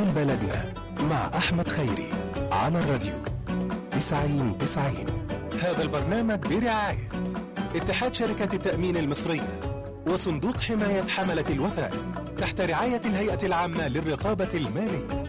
حال بلدنا مع أحمد خيري على الراديو 90 90 هذا البرنامج برعاية اتحاد شركة التأمين المصرية وصندوق حماية حملة الوفاء تحت رعاية الهيئة العامة للرقابة المالية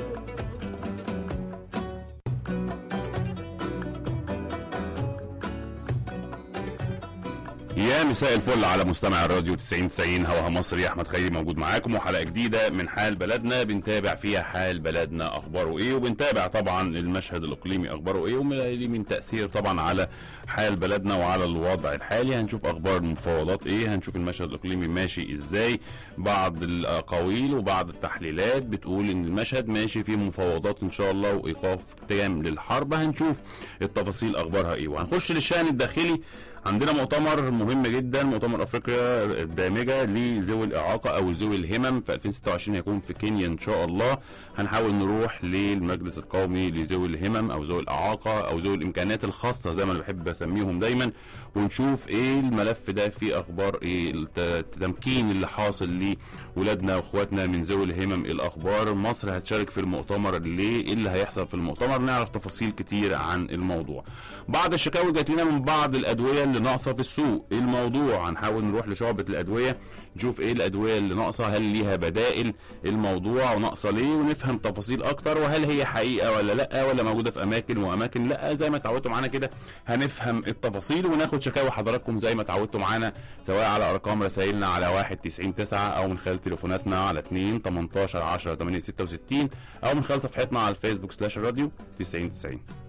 يا مساء الفل على مستمع الراديو 90 90 هواها مصري احمد خيري موجود معاكم وحلقه جديده من حال بلدنا بنتابع فيها حال بلدنا اخباره ايه وبنتابع طبعا المشهد الاقليمي اخباره ايه ومن من تاثير طبعا على حال بلدنا وعلى الوضع الحالي هنشوف اخبار المفاوضات ايه هنشوف المشهد الاقليمي ماشي ازاي بعض الاقاويل وبعض التحليلات بتقول ان المشهد ماشي فيه مفاوضات ان شاء الله وايقاف تام للحرب هنشوف التفاصيل اخبارها ايه وهنخش للشان الداخلي عندنا مؤتمر مهم جدا مؤتمر افريقيا الدامجه لذوي الاعاقه او ذوي الهمم في 2026 هيكون في كينيا ان شاء الله هنحاول نروح للمجلس القومي لذوي الهمم او ذوي الاعاقه او ذوي الامكانات الخاصه زي ما انا بحب اسميهم دايما ونشوف ايه الملف ده فيه اخبار ايه التمكين اللي حاصل لولادنا واخواتنا من ذوي الهمم إيه الاخبار مصر هتشارك في المؤتمر ليه ايه اللي هيحصل في المؤتمر نعرف تفاصيل كتير عن الموضوع بعض الشكاوي جات لنا من بعض الادويه اللي ناقصه في السوق ايه الموضوع هنحاول نروح لشعبه الادويه نشوف ايه الادويه اللي ناقصه هل ليها بدائل الموضوع وناقصه ليه ونفهم تفاصيل اكتر وهل هي حقيقه ولا لا ولا موجوده في اماكن واماكن لا زي ما اتعودتوا معانا كده هنفهم التفاصيل وناخد شكاوي حضراتكم زي ما اتعودتوا معانا سواء على ارقام رسائلنا على 1 90 9 او من خلال تليفوناتنا على 2 18 10 8 66 او من خلال صفحتنا على الفيسبوك سلاش الراديو 90 90